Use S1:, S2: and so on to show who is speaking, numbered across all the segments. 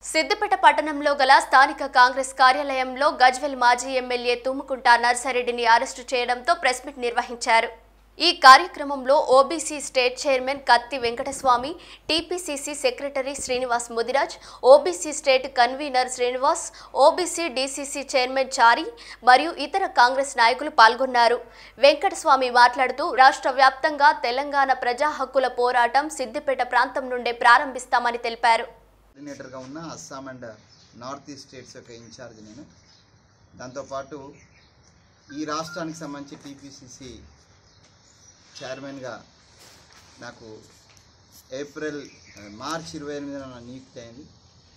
S1: సిద్దిపేట పట్టణంలో గల స్థానిక కాంగ్రెస్ కార్యాలయంలో గజ్వెల్ మాజీ ఎమ్మెల్యే తుమ్ముకుంట నర్సారెడ్డిని అరెస్టు చేయడంతో ప్రెస్ మీట్ నిర్వహించారు ఈ కార్యక్రమంలో OBC state chairman Katti Venkataswamy TPCC secretary Srinivas Mudiraj OBC state convener Srinivas OBC DCC chairman Chari మరియు ఇతర కాంగ్రెస్ నాయకులు పాల్గొన్నారు వెంకటస్వామి మాట్లాడుతూ రాష్ట్ర వ్యాప్తంగా తెలంగాణ ప్రజా హక్కుల పోరాటం సిద్దిపేట ప్రాంతం నుండే ప్రారంభిస్తామని తెలిపారు
S2: కోఆర్డినేటర్గా ఉన్న Assam and north east states యొక్క ఇన్ఛార్జ్ నేను దాంతోపాటు ఈ రాష్ట్రానికి సంబంధించి టీపీసీసీ చైర్మన్గా నాకు ఏప్రిల్ మార్చ్ ఇరవై ఎనిమిదిన నా నియుక్తి అయింది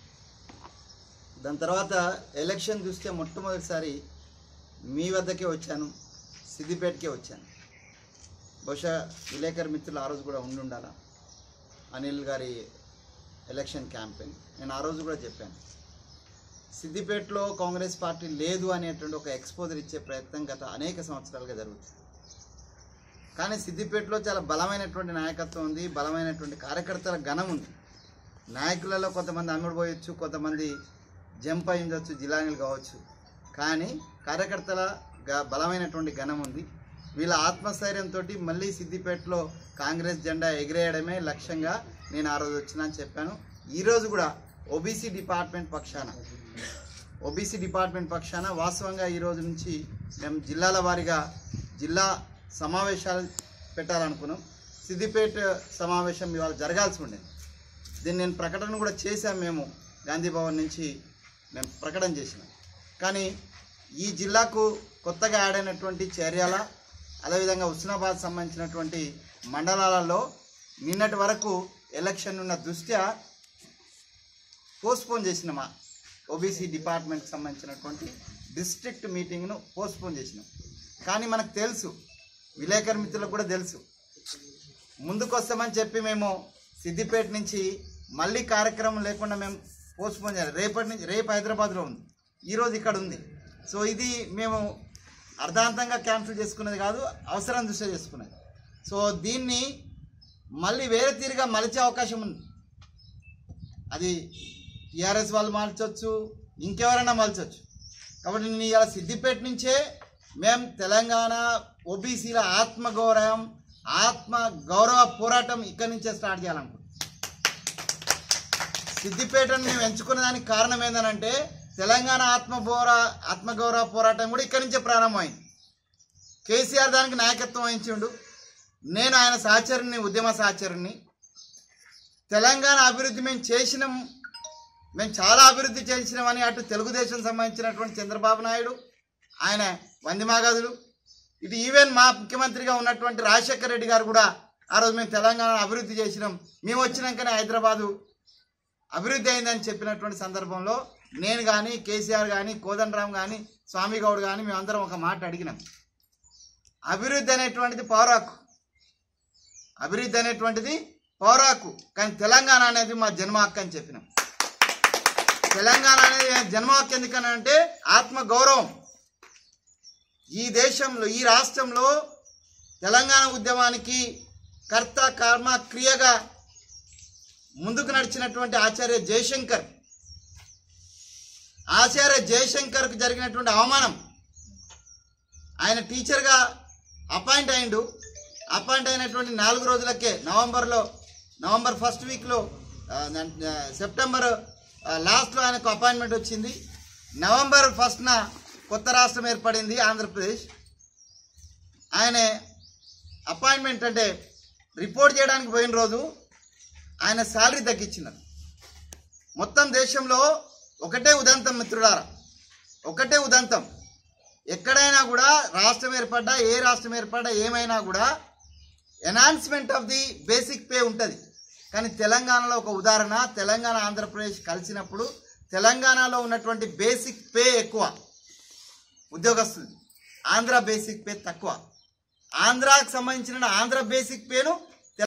S2: దాని తర్వాత ఎలక్షన్ చూస్తే మొట్టమొదటిసారి మీ వద్దకే వచ్చాను సిద్దిపేటకే వచ్చాను బహుశా విలేకరు మిత్రులు ఆ రోజు కూడా ఉండి ఉండాలా అనిల్ గారి ఎలక్షన్ క్యాంపెయిన్ నేను ఆ రోజు కూడా చెప్పాను సిద్దిపేటలో కాంగ్రెస్ పార్టీ లేదు అనేటువంటి ఒక ఎక్స్పోజర్ ఇచ్చే ప్రయత్నం గత అనేక సంవత్సరాలుగా జరుగుతుంది కానీ సిద్దిపేటలో చాలా బలమైనటువంటి నాయకత్వం ఉంది బలమైనటువంటి కార్యకర్తల ఘనం ఉంది నాయకులలో కొంతమంది అమ్ముడు పోయొచ్చు కొంతమంది జంప్ అయి ఉండొచ్చు జిల్లానీలు కావచ్చు కానీ కార్యకర్తల గ- బలమైనటువంటి ఘనం ఉంది వీళ్ళ ఆత్మస్థైర్యంతో మళ్ళీ సిద్దిపేటలో కాంగ్రెస్ జెండా ఎగిరేయడమే లక్ష్యంగా నేను ఆ రోజు వచ్చినా అని చెప్పాను ఈరోజు కూడా ఓబీసీ డిపార్ట్మెంట్ పక్షాన ఓబీసీ డిపార్ట్మెంట్ పక్షాన వాస్తవంగా ఈ రోజు నుంచి మేము జిల్లాల వారీగా జిల్లా సమావేశాలు పెట్టాలనుకున్నాం సిద్దిపేట సమావేశం ఇవాళ జరగాల్సి ఉండేది దీన్ని నేను ప్రకటన కూడా చేశాం మేము గాంధీ భవన్ నుంచి మేము ప్రకటన చేసినాం కానీ ఈ జిల్లాకు కొత్తగా యాడ్ అయినటువంటి చర్యాల అదేవిధంగా హుస్నాబాద్ సంబంధించినటువంటి మండలాలలో నిన్నటి వరకు ఎలక్షన్ ఉన్న దృష్ట్యా పోస్ట్పోన్ చేసినామా ఓబీసీ డిపార్ట్మెంట్కి సంబంధించినటువంటి డిస్ట్రిక్ట్ మీటింగ్ను పోస్ట్పోన్ చేసినాం కానీ మనకు తెలుసు విలేకరు మిత్రులకు కూడా తెలుసు ముందుకు వస్తామని చెప్పి మేము సిద్దిపేట నుంచి మళ్ళీ కార్యక్రమం లేకుండా మేము పోస్ట్పోన్ చేయాలి రేపటి నుంచి రేపు హైదరాబాద్లో ఉంది ఈరోజు ఇక్కడ ఉంది సో ఇది మేము అర్ధాంతంగా క్యాన్సిల్ చేసుకునేది కాదు అవసరం దృష్ట్యా చేసుకునేది సో దీన్ని మళ్ళీ వేరే తీరుగా మలిచే అవకాశం ఉంది అది టీఆర్ఎస్ వాళ్ళు మార్చొచ్చు ఇంకెవరైనా మార్చొచ్చు కాబట్టి నేను ఇవాళ సిద్దిపేట నుంచే మేము తెలంగాణ ఓబీసీల ఆత్మగౌరవం ఆత్మ గౌరవ పోరాటం ఇక్కడి నుంచే స్టార్ట్ చేయాలనుకుంటున్నాం సిద్దిపేటను మేము ఎంచుకునే దానికి కారణం ఏంటంటే తెలంగాణ ఆత్మగౌర ఆత్మగౌరవ పోరాటం కూడా ఇక్కడి నుంచే ప్రారంభమైంది కేసీఆర్ దానికి నాయకత్వం వహించిండు నేను ఆయన సహచరుని ఉద్యమ సహచరుని తెలంగాణ అభివృద్ధి మేము చేసినాం మేము చాలా అభివృద్ధి చేసినామని అటు తెలుగుదేశం సంబంధించినటువంటి చంద్రబాబు నాయుడు ఆయన వందిమాగదులు ఇటు ఈవెన్ మా ముఖ్యమంత్రిగా ఉన్నటువంటి రాజశేఖర రెడ్డి గారు కూడా ఆ రోజు మేము తెలంగాణ అభివృద్ధి చేసినాం మేము వచ్చినాకనే హైదరాబాదు అభివృద్ధి అయిందని చెప్పినటువంటి సందర్భంలో నేను కానీ కేసీఆర్ కానీ కోదండరామ్ కానీ స్వామి గౌడ్ కానీ మేమందరం ఒక మాట అడిగినాం అభివృద్ధి అనేటువంటిది పౌరాకు అభివృద్ధి అనేటువంటిది పౌరాకు కానీ తెలంగాణ అనేది మా జన్మ హక్కు అని చెప్పినాం తెలంగాణ అనేది జన్మ హక్కు ఎందుకని అంటే ఆత్మ గౌరవం ఈ దేశంలో ఈ రాష్ట్రంలో తెలంగాణ ఉద్యమానికి కర్త కర్మ క్రియగా ముందుకు నడిచినటువంటి ఆచార్య జయశంకర్ ఆచార్య జయశంకర్కు జరిగినటువంటి అవమానం ఆయన టీచర్గా అపాయింట్ అయిండు అపాయింట్ అయినటువంటి నాలుగు రోజులకే నవంబర్లో నవంబర్ ఫస్ట్ వీక్లో సెప్టెంబర్ ఆ, లాస్ట్లో ఆయనకు అపాయింట్మెంట్ వచ్చింది నవంబర్ ఫస్ట్న కొత్త రాష్ట్రం ఏర్పడింది ఆంధ్రప్రదేశ్ ఆయన అపాయింట్మెంట్ అంటే రిపోర్ట్ చేయడానికి పోయిన రోజు ఆయన శాలరీ తగ్గించినారు మొత్తం దేశంలో ఒకటే ఉదంతం మిత్రులారా ఒకటే ఉదంతం ఎక్కడైనా కూడా రాష్ట్రం ఏర్పడ్డా ఏ రాష్ట్రం ఏర్పడ్డా ఏమైనా కూడా enhancement of the basic pay ఉంటుంది కానీ తెలంగాణలో ఒక ఉదాహరణ తెలంగాణ ఆంధ్రప్రదేశ్ కలిసినప్పుడు తెలంగాణలో ఉన్నటువంటి బేసిక్ పే ఎక్కువ ఉద్యోగస్తులు ఆంధ్ర బేసిక్ పే తక్కువ ఆంధ్రాకు సంబంధించిన ఆంధ్ర బేసిక్ పేను